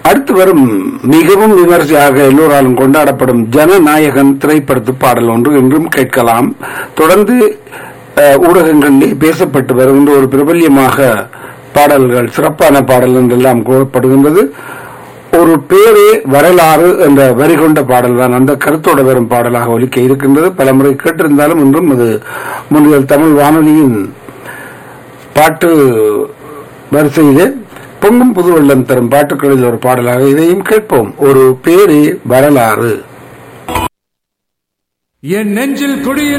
அடுத்து வரும் மிகவும் விமர்சையாக எல்லோராலும் கொண்டாடப்படும் ஜனநாயகன் திரைப்படத்து பாடல் ஒன்று இன்றும் கேட்கலாம் தொடர்ந்து அஹ், ஊடகங்களில் பேசப்பட்டு வருகின்ற ஒரு பிரபல்யமாக பாடல்கள் சிறப்பான பாடல் என்றெல்லாம் கூறப்படுகின்றது ஒரு பேரே வரலாறு என்ற வரி கொண்ட பாடல் தான் அந்த கருத்தோடு வரும் பாடலாக ஒலிக்க இருக்கின்றது பலமுறை கேட்டிருந்தாலும் இன்றும் அது முன்னில் தமிழ் வானொலியின் பாட்டு வரிசையிலே பொங்கும் புது வெள்ளம் தரும் பாட்டுக்களில் ஒரு பாடலாக இதையும் கேட்போம் ஒரு பேரே வரலாறு என் நெஞ்சில் குடியிரு